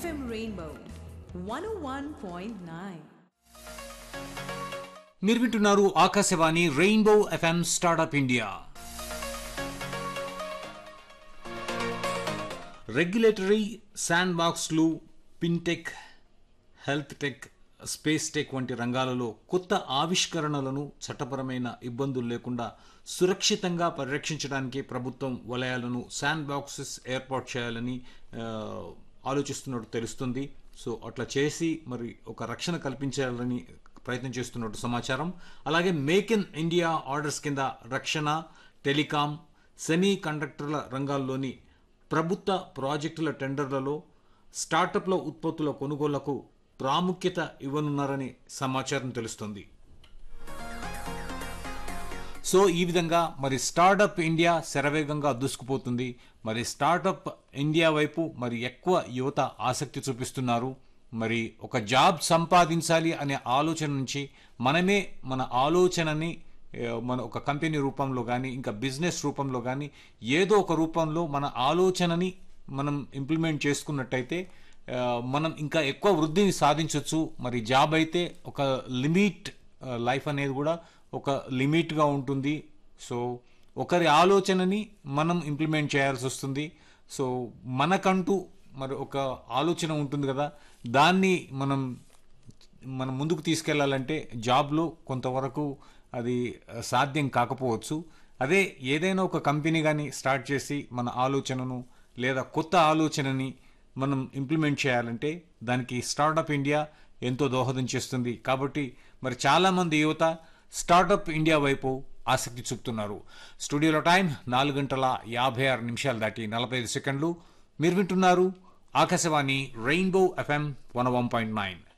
FM Rainbow 101.9. మీరు వింటున్నారు Akashvani rainbow FM startup India regulatory sand బాక్స్లు fintech health tech space tech వంటి రంగాలలో కొత్త ఆవిష్కరణలను చట్టపరమైన ఇబ్బందులు లేకుండా సురక్షితంగా పరిరక్షించడానికి ప్రభుత్వం వలయాలను శాండ్ బాక్సెస్ ఏర్పాటు చేయాలని ఆ, ఆలోచిస్తున్నట్టు తెలుస్తుంది సో అట్లా చేసి మరి ఒక రక్షణ కల్పించాలని ప్రయత్నం చేస్తున్నట్టు సమాచారం అలాగే మేక్ ఇన్ ఇండియా ఆర్డర్స్ కింద రక్షణ టెలికాం సెమీ కండక్టర్ల రంగాల్లోని ప్రభుత్వ ప్రాజెక్టుల టెండర్లలో స్టార్టప్ల ఉత్పత్తుల కొనుగోళ్లకు ప్రాముఖ్యత ఇవ్వనున్నారని సమాచారం తెలుస్తుంది సో ఈ విధంగా మరి స్టార్టప్ ఇండియా శరవేగంగా దూసుకుపోతుంది మరి స్టార్టప్ ఇండియా వైపు మరి ఎక్కువ యువత ఆసక్తి చూపిస్తున్నారు మరి ఒక జాబ్ సంపాదించాలి అనే ఆలోచన నుంచి మనమే మన ఆలోచనని ఏ, మన ఒక కంపెనీ రూపంలో కానీ ఇంకా బిజినెస్ రూపంలో కానీ ఏదో ఒక రూపంలో మన ఆలోచనని మనం ఇంప్లిమెంట్ చేసుకున్నట్టయితే ఆ, మనం ఇంకా ఎక్కువ వృద్ధిని సాధించవచ్చు మరి జాబ్ అయితే ఒక లిమిట్ లైఫ్ అనేది కూడా ఒక లిమిట్గా ఉంటుంది సో ఒకరి ఆలోచనని మనం ఇంప్లిమెంట్ చేయాల్సి వస్తుంది సో మనకంటూ మరి ఒక ఆలోచన ఉంటుంది కదా దాన్ని మనం మనం ముందుకు తీసుకెళ్లాలంటే జాబ్లో కొంతవరకు అది ఆ, సాధ్యం కాకపోవచ్చు అదే ఏదైనా ఒక కంపెనీ కానీ స్టార్ట్ చేసి మన ఆలోచనను లేదా కొత్త ఆలోచనని మనం ఇంప్లిమెంట్ చేయాలంటే దానికి స్టార్టప్ ఇండియా ఎంతో దోహదం చేస్తుంది కాబట్టి మరి చాలామంది యువత స్టార్టప్ ఇండియా వైపు ఆసక్తి చూపుతున్నారు స్టూడియోలో టైం నాలుగు గంటల యాభై ఆరు నిమిషాలు దాటి నలభై ఐదు సెకండ్లు మీరు వింటున్నారు Akashvani rainbow FM one one point nine